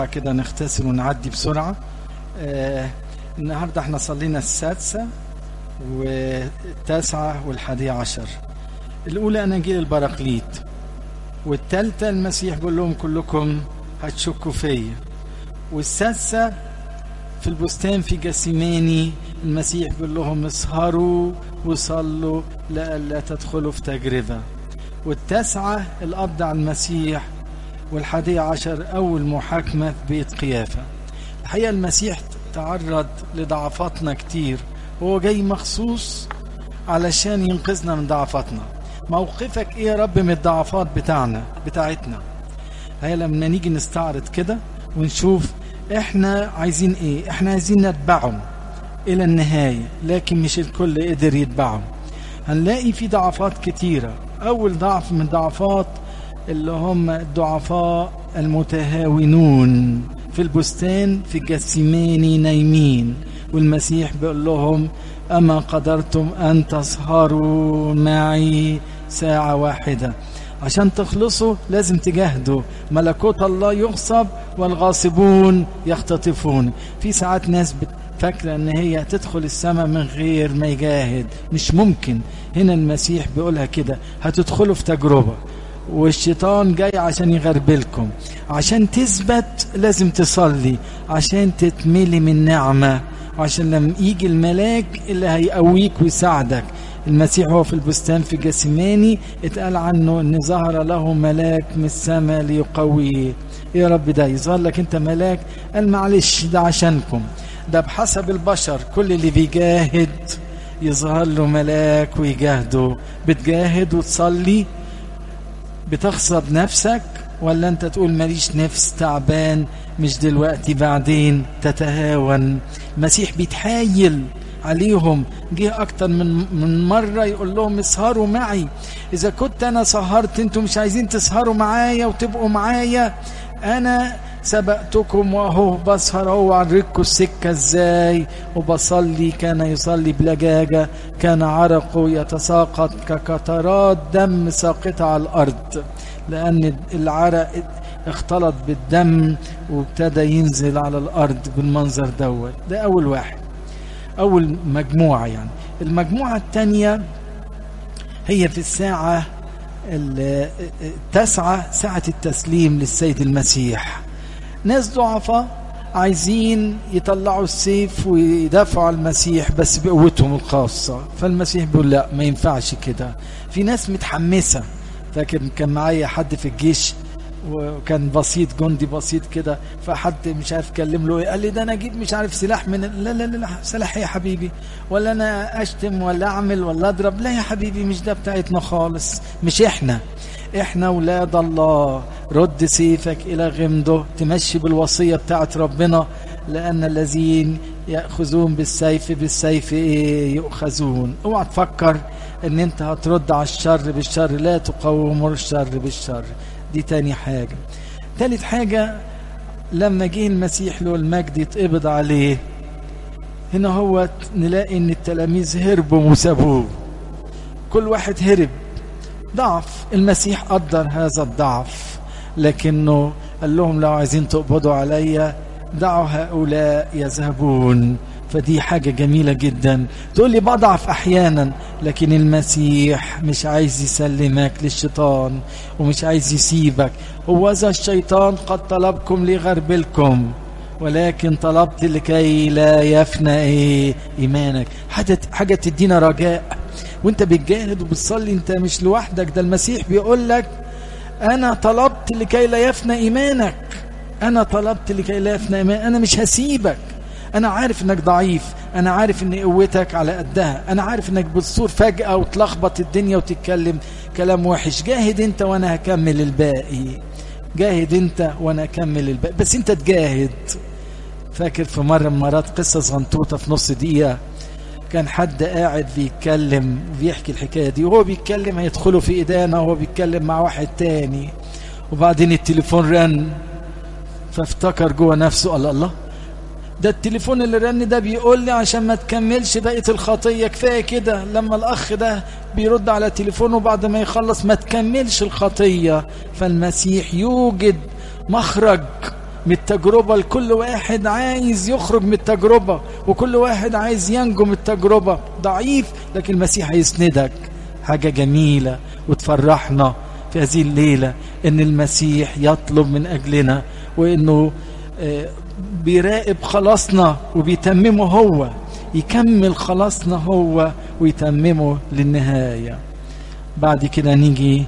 كده نغتسل ونعدي بسرعة آه النهاردة احنا صلينا السادسة والتاسعة والحادية عشر الأولى أناجيل البراقليط والتالتة المسيح بيقول لهم كلكم هتشكوا فيا والسادسة في البستان في جسيماني المسيح بيقول لهم اسهروا وصلوا لئلا تدخلوا في تجربة والتاسعة القبض على المسيح والحادية عشر أول محاكمة في بيت قيافة الحقيقة المسيح تعرض لضعفاتنا كتير هو جاي مخصوص علشان ينقذنا من ضعفاتنا موقفك ايه يا رب من الضعفات بتاعنا بتاعتنا هي لما نيجي نستعرض كده ونشوف احنا عايزين ايه احنا عايزين نتبعهم الى النهاية لكن مش الكل قدر يتبعهم هنلاقي في ضعفات كتيرة اول ضعف من ضعفات اللي هم الضعفاء المتهاونون في البستان في جسيماني نايمين والمسيح بيقول لهم أما قدرتم أن تسهروا معي ساعة واحدة عشان تخلصوا لازم تجاهدوا ملكوت الله يغصب والغاصبون يختطفون في ساعات ناس فاكرة ان هي تدخل السماء من غير ما يجاهد مش ممكن هنا المسيح بيقولها كده هتدخلوا في تجربة والشيطان جاي عشان يغربلكم عشان تثبت لازم تصلي عشان تتملي من نعمة وعشان لما يجي الملاك اللي هيقويك ويساعدك المسيح هو في البستان في جسماني اتقال عنه ان ظهر له ملاك من السماء ليقويه يا رب ده يظهر لك انت ملاك قال معلش ده عشانكم ده بحسب البشر كل اللي بيجاهد يظهر له ملاك ويجاهده بتجاهد وتصلي بتغصب نفسك ولا انت تقول ماليش نفس تعبان مش دلوقتي بعدين تتهاون المسيح بيتحايل عليهم جه اكتر من من مره يقول لهم اسهروا معي اذا كنت انا سهرت انتم مش عايزين تسهروا معايا وتبقوا معايا انا سبقتكم واهو بسهر اهو اوريكم السكه ازاي وبصلي كان يصلي بلجاجه كان عرقه يتساقط كقطرات دم ساقطه على الارض لان العرق اختلط بالدم وابتدى ينزل على الارض بالمنظر دوت ده اول واحد اول مجموعه يعني المجموعه الثانيه هي في الساعه التاسعه ساعه التسليم للسيد المسيح ناس ضعفاء عايزين يطلعوا السيف ويدافعوا عن المسيح بس بقوتهم الخاصة فالمسيح بيقول لا ما ينفعش كده في ناس متحمسة فاكر كان معايا حد في الجيش وكان بسيط جندي بسيط كده فحد مش عارف كلم له قال لي ده انا اجيب مش عارف سلاح من لا لا لا سلاح يا حبيبي ولا انا اشتم ولا اعمل ولا اضرب لا يا حبيبي مش ده بتاعتنا خالص مش احنا احنا ولاد الله رد سيفك الى غمده تمشي بالوصيه بتاعت ربنا لان الذين ياخذون بالسيف بالسيف ايه يؤخذون اوعى تفكر ان انت هترد على الشر بالشر لا تقاوم الشر بالشر دي تاني حاجه تالت حاجه لما جه المسيح له المجد يتقبض عليه هنا هو نلاقي ان التلاميذ هربوا وسابوه كل واحد هرب ضعف المسيح قدر هذا الضعف لكنه قال لهم لو عايزين تقبضوا عليا دعوا هؤلاء يذهبون فدي حاجة جميلة جدا تقول لي بضعف أحيانا لكن المسيح مش عايز يسلمك للشيطان ومش عايز يسيبك هو ذا الشيطان قد طلبكم ليغربلكم ولكن طلبت لكي لا يفنى إيه إيمانك حاجة, حاجة تدينا رجاء وانت بتجاهد وبتصلي انت مش لوحدك ده المسيح بيقول لك انا طلبت لكي لا يفنى ايمانك انا طلبت لكي لا يفنى ايمانك انا مش هسيبك انا عارف انك ضعيف انا عارف ان قوتك على قدها انا عارف انك بتصور فجأة وتلخبط الدنيا وتتكلم كلام وحش جاهد انت وانا هكمل الباقي جاهد انت وانا اكمل الباقي بس انت تجاهد فاكر في مرة من مرات قصة صغنطوطة في نص دقيقة كان حد قاعد بيتكلم بيحكي الحكاية دي وهو بيتكلم هيدخلوا في ايدانا وهو بيتكلم مع واحد تاني وبعدين التليفون رن فافتكر جوه نفسه الله الله ده التليفون اللي رن ده بيقول لي عشان ما تكملش بقية الخطية كفاية كده لما الأخ ده بيرد على تليفونه بعد ما يخلص ما تكملش الخطية فالمسيح يوجد مخرج من التجربة لكل واحد عايز يخرج من التجربة وكل واحد عايز ينجو من التجربة ضعيف لكن المسيح هيسندك حاجة جميلة وتفرحنا في هذه الليلة ان المسيح يطلب من اجلنا وانه بيراقب خلاصنا وبيتممه هو يكمل خلاصنا هو ويتممه للنهاية بعد كده نيجي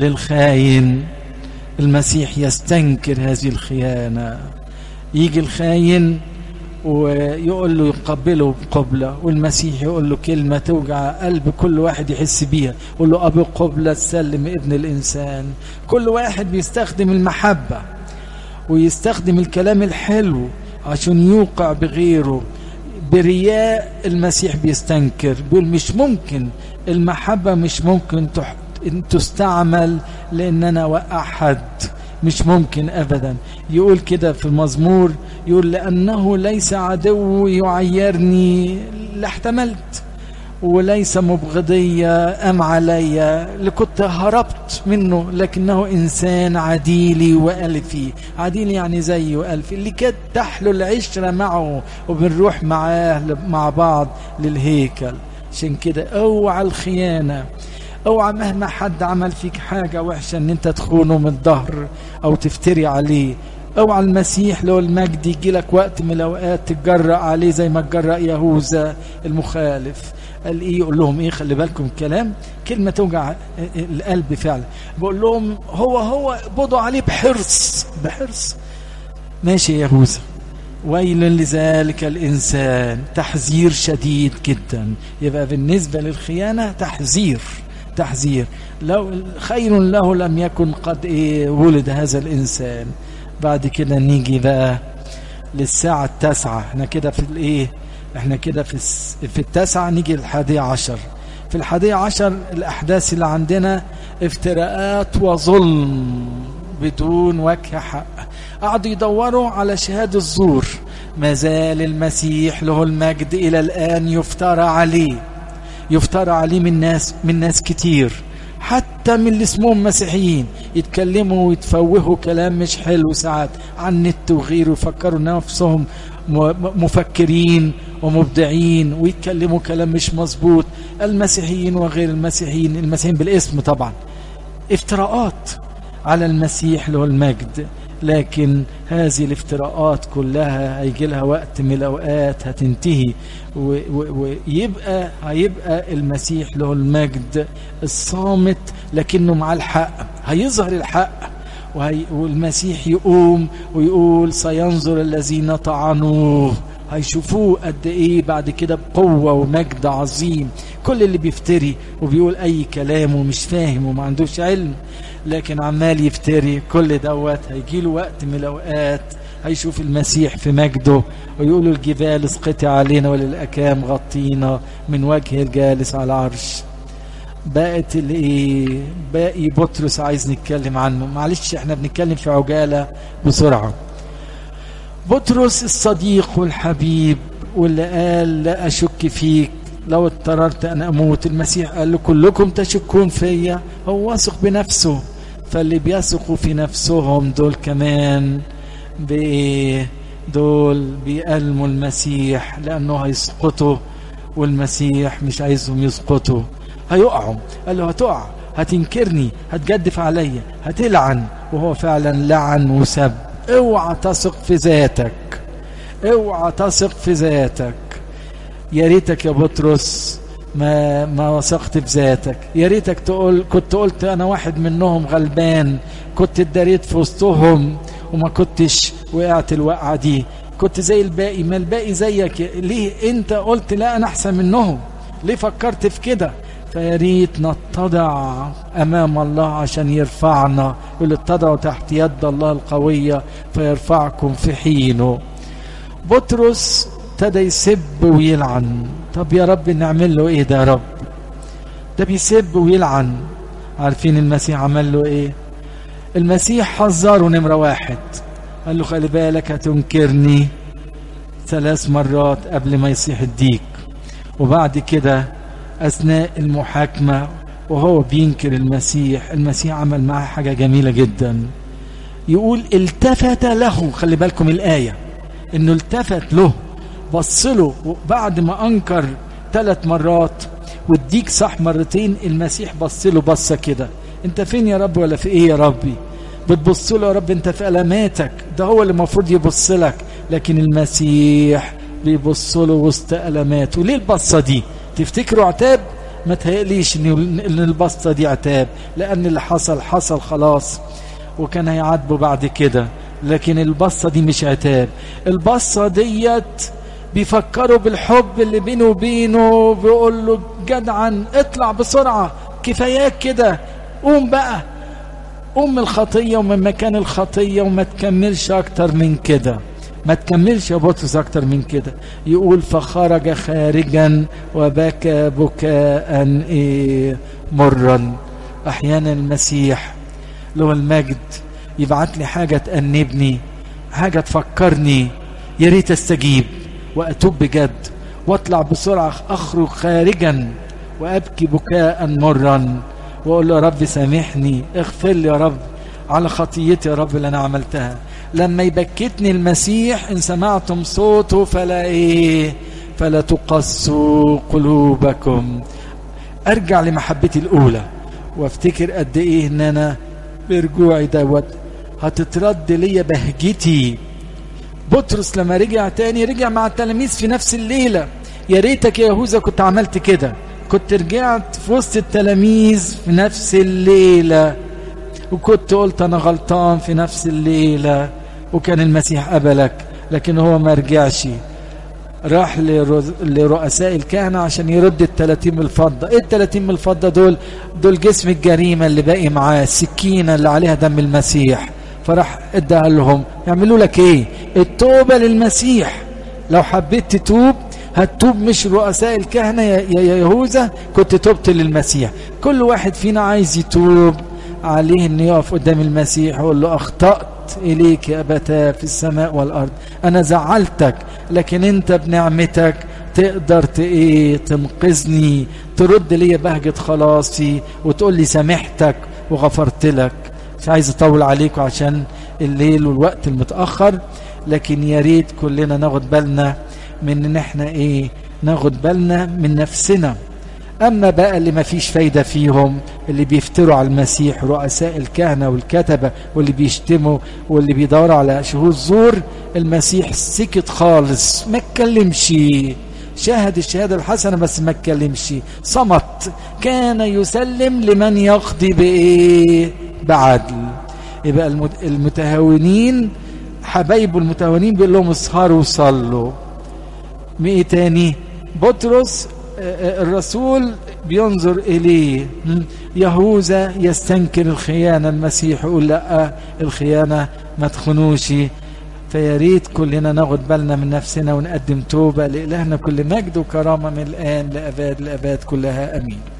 للخاين المسيح يستنكر هذه الخيانة يجي الخاين ويقول له يقبله بقبلة والمسيح يقول له كلمة توجع قلب كل واحد يحس بيها يقول له أبو قبلة تسلم ابن الإنسان كل واحد بيستخدم المحبة ويستخدم الكلام الحلو عشان يوقع بغيره برياء المسيح بيستنكر بيقول مش ممكن المحبة مش ممكن تستعمل لأن أنا وقع حد مش ممكن أبدا يقول كده في المزمور يقول لأنه ليس عدو يعيرني لاحتملت وليس مبغضية أم علي لكنت هربت منه لكنه إنسان عديلي وألفي عديلي يعني زي وألفي اللي كانت تحلو العشرة معه وبنروح معاه مع بعض للهيكل عشان كده اوعى الخيانة اوعى مهما حد عمل فيك حاجة وحشة ان انت تخونه من الظهر او تفتري عليه اوعى المسيح لو المجد يجي لك وقت من الاوقات تتجرأ عليه زي ما اتجرأ يهوذا المخالف قال ايه يقول لهم ايه خلي بالكم كلام كلمه توجع القلب فعلا بقول لهم هو هو بضوا عليه بحرص بحرص ماشي يا يهوذا ويل لذلك الانسان تحذير شديد جدا يبقى بالنسبه للخيانه تحذير تحذير لو خير له لم يكن قد إيه ولد هذا الانسان بعد كده نيجي بقى للساعه التاسعه احنا كده في الايه احنا كده في في التاسعة نيجي للحادية عشر في الحادية عشر الأحداث اللي عندنا افتراءات وظلم بدون وجه حق قعدوا يدوروا على شهادة الزور ما زال المسيح له المجد إلى الآن يفترى عليه يفترى عليه من ناس من ناس كتير حتى من اللي اسمهم مسيحيين يتكلموا ويتفوهوا كلام مش حلو ساعات عن النت وغيره يفكروا نفسهم مفكرين ومبدعين ويتكلموا كلام مش مظبوط المسيحيين وغير المسيحيين المسيحيين بالاسم طبعا افتراءات على المسيح له المجد لكن هذه الافتراءات كلها هيجي لها وقت من الاوقات هتنتهي ويبقى هيبقى المسيح له المجد الصامت لكنه مع الحق هيظهر الحق وهي والمسيح يقوم ويقول سينظر الذين طعنوه هيشوفوه قد ايه بعد كده بقوة ومجد عظيم كل اللي بيفتري وبيقول اي كلام ومش فاهم وما عندوش علم لكن عمال يفتري كل دوت هيجي له وقت من الاوقات هيشوف المسيح في مجده ويقولوا الجبال اسقطي علينا وللاكام غطينا من وجه الجالس على العرش بقت الايه باقي بطرس عايز نتكلم عنه معلش احنا بنتكلم في عجاله بسرعه بطرس الصديق والحبيب واللي قال لا اشك فيك لو اضطررت ان اموت المسيح قال له كلكم تشكون فيا هو واثق بنفسه فاللي بيثقوا في نفسهم دول كمان بايه دول بيألموا المسيح لانه هيسقطوا والمسيح مش عايزهم يسقطوا هيقعوا قال له هتقع هتنكرني هتجدف عليا هتلعن وهو فعلا لعن وسب اوعى تثق في ذاتك اوعى تثق في ذاتك يا ريتك يا بطرس ما ما وثقت في ذاتك يا ريتك تقول كنت قلت انا واحد منهم غلبان كنت اتدريت في وسطهم وما كنتش وقعت الوقعه دي كنت زي الباقي ما الباقي زيك ليه انت قلت لا انا احسن منهم ليه فكرت في كده فيا ريت نتضع امام الله عشان يرفعنا يقول اتضعوا تحت يد الله القويه فيرفعكم في حينه بطرس ابتدى يسب ويلعن طب يا رب نعمل له ايه ده يا رب ده بيسب ويلعن عارفين المسيح عمل له ايه المسيح حذره نمرة واحد قال له خلي بالك هتنكرني ثلاث مرات قبل ما يصيح الديك وبعد كده أثناء المحاكمة وهو بينكر المسيح المسيح عمل معاه حاجة جميلة جدا يقول التفت له خلي بالكم الآية انه التفت له بص له بعد ما انكر ثلاث مرات واديك صح مرتين المسيح بص له بصه كده انت فين يا رب ولا في ايه يا ربي بتبص له يا رب انت في الماتك ده هو اللي المفروض يبص لك لكن المسيح بيبص له وسط الماته ليه البصه دي تفتكروا عتاب ما تهيأليش ان البصه دي عتاب لان اللي حصل حصل خلاص وكان هيعاتبه بعد كده لكن البصه دي مش عتاب البصه ديت بيفكروا بالحب اللي بينه وبينه بيقول له جدعا اطلع بسرعه كفاياك كده قوم بقى قوم من الخطيه ومن مكان الخطيه وما تكملش اكتر من كده ما تكملش يا بطرس اكتر من كده يقول فخرج خارجا وبكى بكاء ايه مرا احيانا المسيح له المجد يبعت لي حاجه تأنبني حاجه تفكرني يا ريت استجيب واتوب بجد واطلع بسرعه اخرج خارجا وابكي بكاء مرا واقول له يا رب سامحني اغفر لي يا رب على خطيتي يا رب اللي انا عملتها لما يبكتني المسيح ان سمعتم صوته فلا ايه فلا تقسوا قلوبكم ارجع لمحبتي الاولى وافتكر قد ايه ان انا برجوعي دوت هتترد ليا بهجتي بطرس لما رجع تاني رجع مع التلاميذ في نفس الليلة يا ريتك يا يهوذا كنت عملت كده كنت رجعت في وسط التلاميذ في نفس الليلة وكنت قلت أنا غلطان في نفس الليلة وكان المسيح قبلك لكن هو ما رجعش راح لرؤساء الكهنة عشان يرد التلاتين من الفضة ايه التلاتين من الفضة دول دول جسم الجريمة اللي باقي معاه السكينة اللي عليها دم المسيح فراح اداها لهم يعملوا لك ايه التوبة للمسيح لو حبيت تتوب هتتوب مش رؤساء الكهنة يا يهوذا كنت تبت للمسيح كل واحد فينا عايز يتوب عليه انه يقف قدام المسيح ويقول له اخطأت اليك يا ابتاه في السماء والارض انا زعلتك لكن انت بنعمتك تقدر ايه تنقذني ترد لي بهجة خلاصي وتقول لي سامحتك وغفرت لك مش عايز اطول عليكم عشان الليل والوقت المتاخر لكن يا ريت كلنا ناخد بالنا من ان احنا ايه ناخد بالنا من نفسنا اما بقى اللي ما فيش فايده فيهم اللي بيفتروا على المسيح رؤساء الكهنه والكتبه واللي بيشتموا واللي بيدوروا على شهود زور المسيح سكت خالص ما اتكلمش شاهد الشهاده الحسنه بس ما اتكلمش صمت كان يسلم لمن يقضي بايه بعدل يبقى المتهاونين حبايبه المتهاونين بيقول لهم اسهروا وصلوا ايه تاني بطرس الرسول بينظر اليه يهوذا يستنكر الخيانه المسيح يقول لا الخيانه ما تخنوش فيا ريت كلنا ناخد بالنا من نفسنا ونقدم توبه لالهنا كل مجد وكرامه من الان لاباد الاباد كلها امين